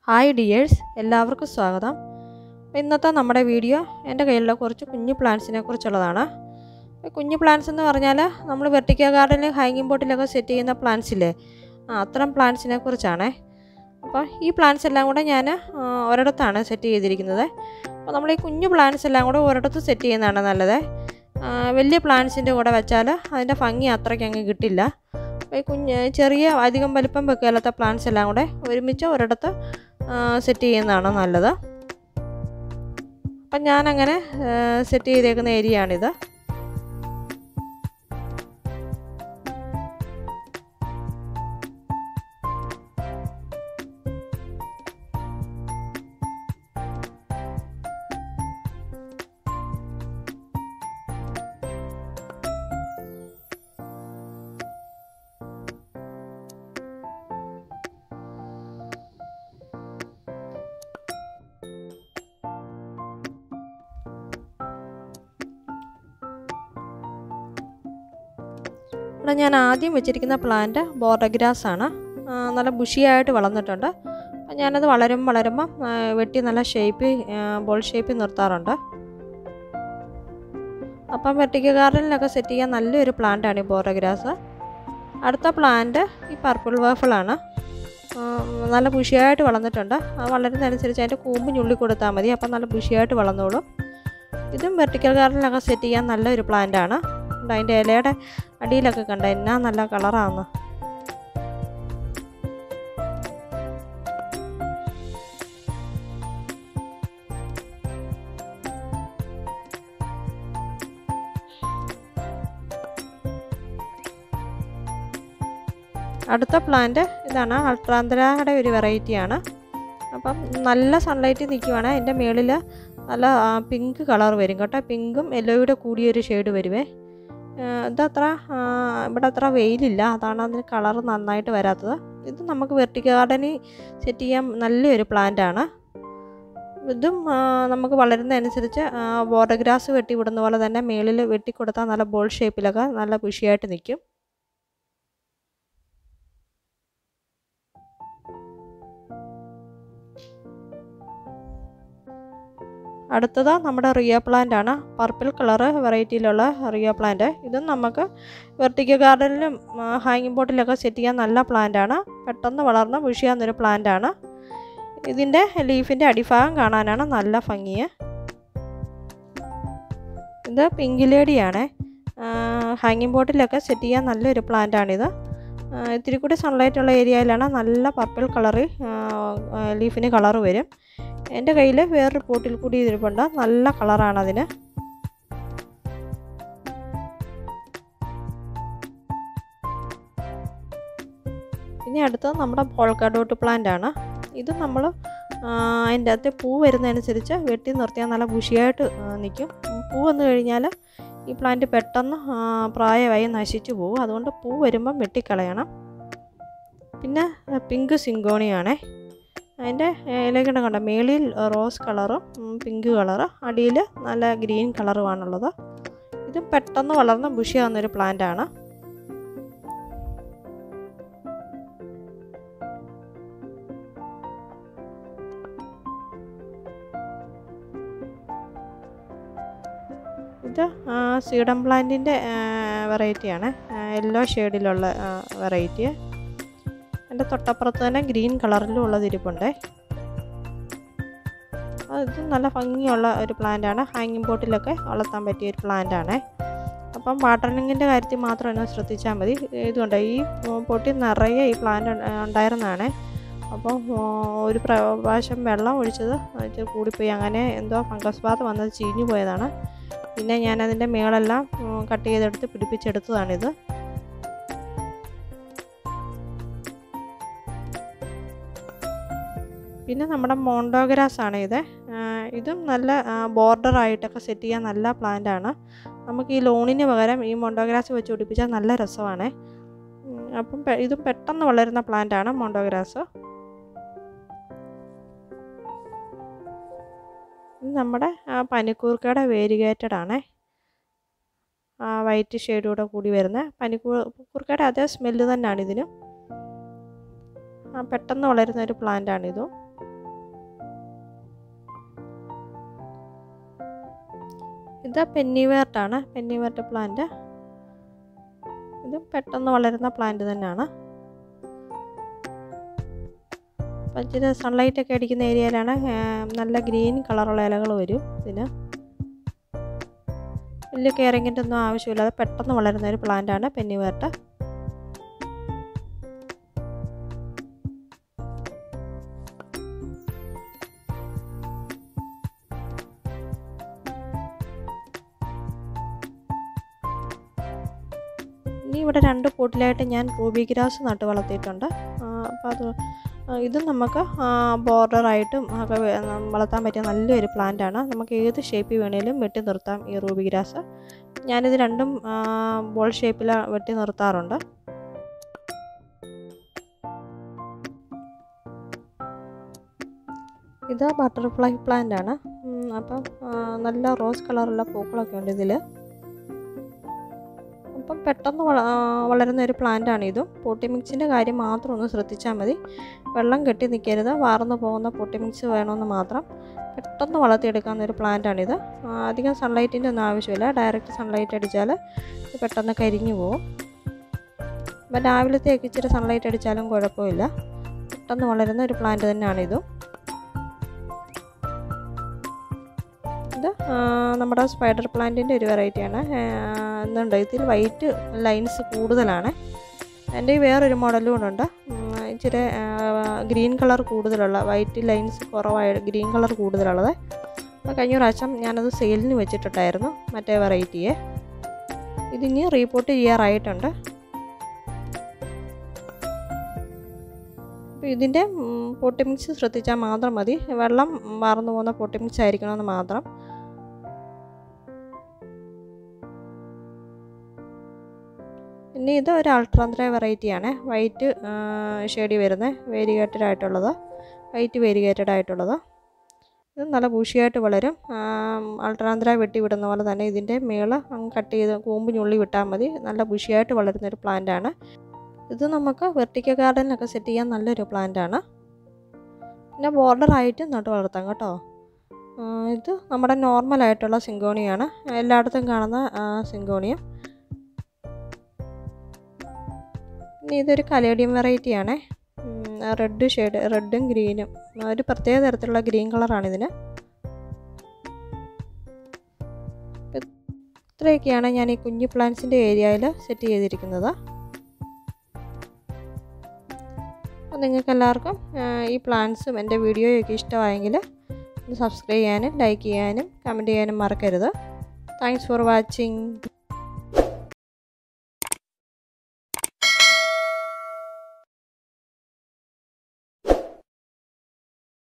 hi dears എല്ലാവർക്കും സ്വാഗതം അപ്പോൾ ഇന്നത്തെ നമ്മുടെ വീഡിയോ എൻ്റെ കയ്യിലുള്ള കുറച്ച് കുഞ്ഞു പ്ലാന്റ്സിനെ കുറിച്ചുള്ളതാണ് ഈ കുഞ്ഞു പ്ലാന്റ്സ് എന്ന് പറഞ്ഞാൽ നമ്മൾ വെർട്ടിക്ക ഗാർഡനിൽ ഹാങ്ങിങ് ബോട്ടിലൊക്കെ സെറ്റ് ചെയ്യുന്ന പ്ലാന്റ്സ് ഇല്ലേ ആ അത്തരം പ്ലാന്റ്സിനെ കുറിച്ചാണ് അപ്പോൾ ഈ പ്ലാന്റ്സ് എല്ലാം കൂടെ ഞാൻ ഒരിടത്താണ് സെറ്റ് ചെയ്തിരിക്കുന്നത് അപ്പോൾ നമ്മൾ ഈ കുഞ്ഞു പ്ലാന്റ്സ് എല്ലാം കൂടെ ഒരിടത്ത് സെറ്റ് ചെയ്യുന്നതാണ് നല്ലത് ആ, വലിയ പ്ലാന്റ്സിൻ്റെ കൂടെ വെച്ചാൽ അതിൻ്റെ ഭംഗി അത്രയ്ക്ക് അങ്ങ് കിട്ടില്ല അപ്പോൾ ഈ കുഞ്ഞ് ചെറിയ അധികം വലിപ്പം വെക്കാത്ത പ്ലാന്റ്സ് എല്ലാം കൂടെ ഒരുമിച്ച് ഒരിടത്ത് സെറ്റ് ചെയ്യുന്നതാണ് നല്ലത് അപ്പം ഞാനങ്ങനെ സെറ്റ് ചെയ്തേക്കുന്ന ഏരിയ ആണിത് ഇവിടെ ഞാൻ ആദ്യം വെച്ചിരിക്കുന്ന പ്ലാന്റ് ബോർഡഗ്രാസ് ആണ് ആ, നല്ല ബുഷിയായിട്ട് വളർന്നിട്ടുണ്ട് അപ്പം ഞാനത് വളരും വളരുമ്പം ആ, വെട്ടി നല്ല ഷേപ്പ് ബോൾ ഷേപ്പ് നിർത്താറുണ്ട് അപ്പം വെർട്ടിക്ക ഗാർഡനിലൊക്കെ സെറ്റ് ചെയ്യാൻ നല്ലൊരു പ്ലാന്റാണ് ഈ ബോർഡഗ്രാസ് അടുത്ത പ്ലാന്റ് ഈ പർപ്പിൾ വേഫിളാണ് നല്ല ബുഷിയായിട്ട് വളർന്നിട്ടുണ്ട് അത് വളരുന്നതനുസരിച്ച് അതിൻ്റെ കൂമ്പ് ഞുള്ളി കൊടുത്താൽ മതി അപ്പം നല്ല ബുഷിയായിട്ട് വളർന്നോളും ഇതും വെർട്ടിക്കൽ ഗാർഡനിലൊക്കെ സെറ്റ് ചെയ്യാൻ നല്ലൊരു പ്ലാന്റാണ് ഉണ്ട് അതിൻ്റെ ഇലയുടെ അടിയിലൊക്കെ കണ്ട എന്നാ നല്ല കളറാണ് അടുത്ത പ്ലാന്റ് ഇതാണ് അൾട്രാന്തരയുടെ ഒരു വെറൈറ്റിയാണ് അപ്പം നല്ല സൺലൈറ്റ് നിൽക്കുവാണ് അതിൻ്റെ മുകളിൽ നല്ല പിങ്ക് കളർ വരും കേട്ടോ പിങ്കും യെല്ലോയുടെ കൂടിയൊരു ഷെയ്ഡ് വരുവേ ഇതത്ര ഇവിടെ അത്ര വെയിലില്ല അതാണ് അതിന് കളർ നന്നായിട്ട് വരാത്തത് ഇത് നമുക്ക് വെർട്ടിക്ക ഗാർഡനിൽ സെറ്റ് ചെയ്യാൻ നല്ലൊരു പ്ലാന്റ് ആണ് ഇതും നമുക്ക് വളരുന്നതനുസരിച്ച് ബോർഡർ ഗ്രാസ് വെട്ടി വിടുന്ന പോലെ തന്നെ മേളിൽ വെട്ടിക്കൊടുത്താൽ നല്ല ബോൾ ഷേപ്പിലൊക്കെ നല്ല പുഷിയായിട്ട് നിൽക്കും അടുത്തത് നമ്മുടെ റിയോ പ്ലാന്റ് ആണ് പർപ്പിൾ കളറ് വെറൈറ്റിയിലുള്ള റിയോ പ്ലാന്റ് ഇതും നമുക്ക് വെർട്ടിക്ക ഗാർഡനിലും ഹാങ്ങിങ് ബോട്ടിലൊക്കെ സെറ്റ് ചെയ്യാൻ നല്ല പ്ലാന്റ് ആണ് പെട്ടെന്ന് വളർന്ന് വിഷിയാന്നൊരു പ്ലാന്റ് ആണ് ഇതിൻ്റെ ലീഫിൻ്റെ അടിഭാഗം കാണാനാണ് നല്ല ഭംഗി ഇത് പിങ്ക് ലേഡിയാണ് ഹാങ്ങിങ് ബോട്ടിലൊക്കെ സെറ്റ് ചെയ്യാൻ നല്ലൊരു പ്ലാന്റ് ആണിത് ഇത്തിരി കൂടി സൺലൈറ്റ് ഉള്ള ഏരിയയിലാണ് നല്ല പർപ്പിൾ കളറ് ലീഫിന് കളറ് വരും എൻ്റെ കയ്യിൽ വേറൊരു പോട്ടിൽ കൂടി ഇരിപ്പുണ്ട് നല്ല കളറാണ് അതിന് ഇനി അടുത്തത് നമ്മുടെ പോൾക്കാഡോട്ട് പ്ലാന്റ് ആണ് ഇത് നമ്മൾ അതിൻ്റെ അകത്ത് പൂ വരുന്നതനുസരിച്ച് വെട്ടി നിർത്തിയാൽ നല്ല ബുഷിയായിട്ട് നിൽക്കും പൂ വന്നു കഴിഞ്ഞാൽ ഈ പ്ലാന്റ് പെട്ടെന്ന് പ്രായമായി നശിച്ചു പോകും അതുകൊണ്ട് പൂ വരുമ്പം വെട്ടിക്കളയണം പിന്നെ പിങ്ക് സിങ്കോണിയാണേ അതിൻ്റെ ഇലക്കണ്ട കണ്ട മേളിൽ റോസ് കളറും പിങ്ക് കളറ് അടിയിൽ നല്ല ഗ്രീൻ കളറുമാണുള്ളത് ഇത് പെട്ടെന്ന് വളർന്ന് ബുഷിയാവുന്നൊരു പ്ലാന്റാണ് ഇത് സീഡം പ്ലാന്റിൻ്റെ വെറൈറ്റിയാണ് യെല്ലോ ഷെയ്ഡിലുള്ള വെറൈറ്റി എൻ്റെ തൊട്ടപ്പുറത്ത് തന്നെ ഗ്രീൻ കളറിലും ഉള്ളത് ഇരിപ്പുണ്ട് ഇത് നല്ല ഭംഗിയുള്ള ഒരു പ്ലാന്റാണ് ഹാങ്ങിങ് ബോട്ടിലൊക്കെ വളർത്താൻ പറ്റിയ ഒരു പ്ലാന്റാണ് അപ്പം വാട്ടറിങ്ങിൻ്റെ കാര്യത്തിൽ മാത്രം എന്നെ ശ്രദ്ധിച്ചാൽ മതി ഇതുകൊണ്ട് ഈ പൊട്ടി നിറയെ ഈ പ്ലാന്റ് ഉണ്ടായിരുന്നതാണ് അപ്പോൾ ഒരു പ്രാവശ്യം വെള്ളം ഒഴിച്ചത് അത് കൂടിപ്പോയി അങ്ങനെ എന്തോ ഫംഗസ് ബാധ വന്നത് ചീഞ്ഞു പോയതാണ് പിന്നെ ഞാൻ അതിൻ്റെ മേളെല്ലാം കട്ട് ചെയ്തെടുത്ത് പിടിപ്പിച്ചെടുത്തതാണിത് പിന്നെ നമ്മുടെ മോണ്ടോഗ്രാസ് ആണ് ഇത് ഇതും നല്ല ബോർഡർ ആയിട്ടൊക്കെ സെറ്റ് ചെയ്യാൻ നല്ല പ്ലാന്റ് ആണ് നമുക്ക് ഈ ലോണിന് പകരം ഈ മോണ്ടോഗ്രാസ് വെച്ച് പിടിപ്പിച്ചാൽ നല്ല രസമാണ് അപ്പം ഇതും പെട്ടെന്ന് വളരുന്ന പ്ലാന്റ് ആണ് മോണ്ടോഗ്രാസ് നമ്മുടെ പനിക്കൂർക്കയുടെ വേരിഗേറ്റഡ് ആണേ വൈറ്റ് ഷെയ്ഡൂടെ കൂടി വരുന്ന പനിക്കൂർക്കയുടെ അതേ സ്മെല്ല് തന്നെയാണ് ഇതിനും പെട്ടെന്ന് വളരുന്ന ഒരു പ്ലാന്റ് ആണിതും ഇത് പെന്നിവേർട്ടാണ് പെന്നിവേർട്ട് പ്ലാന്റ് ഇത് പെട്ടെന്ന് വളരുന്ന പ്ലാന്റ് തന്നെയാണ് അപ്പം ഇച്ചിരി സൺലൈറ്റ് ഒക്കെ അടിക്കുന്ന ഏരിയയിലാണ് നല്ല ഗ്രീൻ കളറുള്ള ഇലകൾ വരും ഇതിന് വലിയ കെയറിങ്ങിൻ്റെ ഒന്നും ആവശ്യമില്ലാതെ പെട്ടെന്ന് വളരുന്ന ഒരു പ്ലാന്റാണ് പെന്നിവേർട്ട് ഇനി ഇവിടെ രണ്ട് കൂട്ടിലായിട്ട് ഞാൻ റൂബി ഗ്രാസ് നട്ട് വളർത്തിയിട്ടുണ്ട് അപ്പോൾ അത് ഇതും നമുക്ക് ബോർഡറായിട്ടും ഒക്കെ വളർത്താൻ പറ്റിയ നല്ലൊരു പ്ലാന്റാണ് നമുക്ക് ഏത് ഷേപ്പിൽ വേണേലും വെട്ടി നിർത്താം ഈ റൂബി ഗ്രാസ് ഞാനിത് രണ്ടും ബോൾ ഷേപ്പിൽ വെട്ടി നിർത്താറുണ്ട് ഇത് ബട്ടർഫ്ലൈ പ്ലാന്റ് ആണ് അപ്പം നല്ല റോസ് കളറുള്ള പൂക്കളൊക്കെ ഉണ്ട് ഇതിൽ അപ്പം പെട്ടെന്ന് വളരുന്ന ഒരു പ്ലാന്റ് ആണ് ഇതും പൊട്ടി മിക്സിൻ്റെ കാര്യം മാത്രം ഒന്ന് ശ്രദ്ധിച്ചാൽ മതി വെള്ളം കെട്ടി നിൽക്കരുത് വാർന്നു പോകുന്ന പൊട്ടി മിക്സ് വേണമെന്ന് മാത്രം പെട്ടെന്ന് വളർത്തിയെടുക്കാവുന്ന ഒരു പ്ലാന്റ് ആണിത് അധികം സൺലൈറ്റിൻ്റെ ഒന്നും ആവശ്യമില്ല ഡയറക്റ്റ് സൺലൈറ്റ് അടിച്ചാൽ പെട്ടെന്ന് കരിഞ്ഞു പോകും അപ്പം രാവിലത്തേക്ക് ഇച്ചിരി സൺലൈറ്റ് അടിച്ചാലും കുഴപ്പമില്ല പെട്ടെന്ന് വളരുന്ന ഒരു പ്ലാന്റ് തന്നെയാണിതും ഇത് നമ്മുടെ സ്പൈഡർ പ്ലാന്റിൻ്റെ ഒരു വെറൈറ്റിയാണ് എന്നുണ്ട് ഇതിൽ വൈറ്റ് ലൈൻസ് കൂടുതലാണ് എൻ്റെ വേറൊരു മോഡലും കൂടെ ഇച്ചിരി ഗ്രീൻ കളർ കൂടുതലുള്ള വൈറ്റ് ലൈൻസ് കുറവായ ഗ്രീൻ കളർ കൂടുതലുള്ളത് അപ്പോൾ കഴിഞ്ഞ പ്രാവശ്യം ഞാനത് സെയിലിന് വെച്ചിട്ടുണ്ടായിരുന്നു മറ്റേ വെറൈറ്റിയെ ഇതിനി റീപോർട്ട് ചെയ്യാറായിട്ടുണ്ട് അപ്പോൾ ഇതിൻ്റെ പൊട്ടി മിക്സ് ശ്രദ്ധിച്ചാൽ മാത്രം മതി വെള്ളം വാർന്നു പോകുന്ന പൊട്ടി മിക്സ് ആയിരിക്കണമെന്ന് മാത്രം പിന്നെ ഇത് ഒരു അൾട്രാന്ത്ര വെറൈറ്റിയാണ് വൈറ്റ് ഷെയ്ഡി വരുന്ന വേരിഗേറ്റഡ് ആയിട്ടുള്ളത് വൈറ്റ് വേരിഗേറ്റഡ് ആയിട്ടുള്ളത് ഇത് നല്ല ബൂഷിയായിട്ട് വളരും അൾട്രാന്ത്ര വെട്ടി വിടുന്ന പോലെ തന്നെ ഇതിൻ്റെ മേള് അങ്ങ് കട്ട് ചെയ്ത് കൂമ്പിനുള്ളി വിട്ടാൽ മതി നല്ല ബുഷിയായിട്ട് വളരുന്ന ഒരു പ്ലാന്റാണ് ഇത് നമുക്ക് വെർട്ടിക്കൽ ഗാർഡനിലൊക്കെ സെറ്റ് ചെയ്യാൻ നല്ലൊരു പ്ലാന്റാണ് പിന്നെ ബോർഡറായിട്ട് നട്ട് വളർത്താം കേട്ടോ ഇത് നമ്മുടെ നോർമലായിട്ടുള്ള സിങ്കോണിയാണ് എല്ലായിടത്തും കാണുന്ന സിങ്കോണിയം പിന്നെ ഇതൊരു കലേഡിയം വെറൈറ്റിയാണ് റെഡ് ഷെയ്ഡ് റെഡും ഗ്രീനും ഒരു പ്രത്യേക തരത്തിലുള്ള ഗ്രീൻ കളറാണ് ഇതിന് ഇത്രയൊക്കെയാണ് ഞാൻ ഈ കുഞ്ഞു പ്ലാന്റ്സിൻ്റെ ഏരിയയിൽ സെറ്റ് ചെയ്തിരിക്കുന്നത് അപ്പോൾ നിങ്ങൾക്ക് എല്ലാവർക്കും ഈ പ്ലാന്റ്സും എൻ്റെ വീഡിയോയൊക്കെ ഇഷ്ടമായെങ്കിൽ സബ്സ്ക്രൈബ് ചെയ്യാനും ലൈക്ക് ചെയ്യാനും കമൻറ്റ് ചെയ്യാനും മറക്കരുത് താങ്ക്സ് ഫോർ വാച്ചിങ്